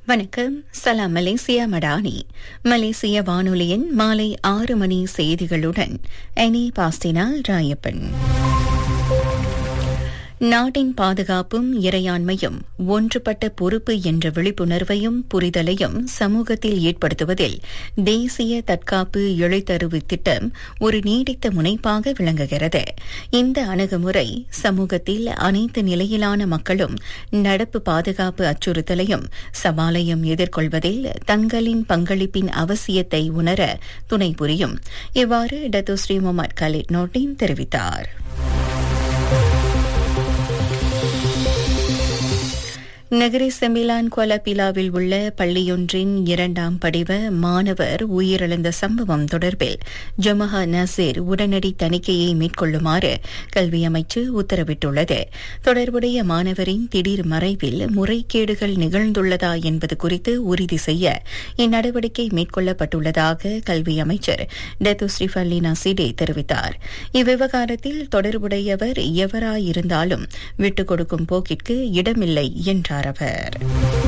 வணக்கம் சலாம் மலேசியா மடானி மலேசிய வானொலியின் மாலை ஆறு மணி செய்திகளுடன் எனி பாஸ்டினால் ராயப்பன் நாட்டின் பாதுகாப்பும் இறையாண்மையும் ஒன்றுபட்ட பொறுப்பு என்ற விழிப்புணர்வையும் புரிதலையும் சமூகத்தில் ஏற்படுத்துவதில் தேசிய தற்காப்பு இழைத்தறிவு திட்டம் ஒரு நீடித்த முனைப்பாக விளங்குகிறது இந்த அணுகுமுறை சமூகத்தில் அனைத்து நிலையிலான மக்களும் நடப்பு பாதுகாப்பு அச்சுறுத்தலையும் சவாலையும் எதிர்கொள்வதில் தங்களின் பங்களிப்பின் அவசியத்தை உணர துணை புரியும் இவ்வாறு டத்துஸ்ரீ முகமது கலீட் நோட்டின் தெரிவித்தார் நகரி செமிலான் கொலபிலாவில் உள்ள பள்ளியொன்றின் இரண்டாம் படிவ மாணவர் உயிரிழந்த சம்பவம் தொடர்பில் ஜமஹா நசீர் உடனடி தணிக்கையை மேற்கொள்ளுமாறு கல்வி அமைச்சு உத்தரவிட்டுள்ளது தொடர்புடைய மாணவரின் திடீர் மறைவில் முறைகேடுகள் நிகழ்ந்துள்ளதா என்பது குறித்து உறுதி செய்ய இந்நடவடிக்கை மேற்கொள்ளப்பட்டுள்ளதாக கல்வி அமைச்சர் டெத்து ஸ்ரீஃபல்லி நசீடே தெரிவித்தார் இவ்விவகாரத்தில் தொடர்புடையவர் எவராயிருந்தாலும் விட்டுக் கொடுக்கும் போக்கிற்கு இடமில்லை என்றார் அவர்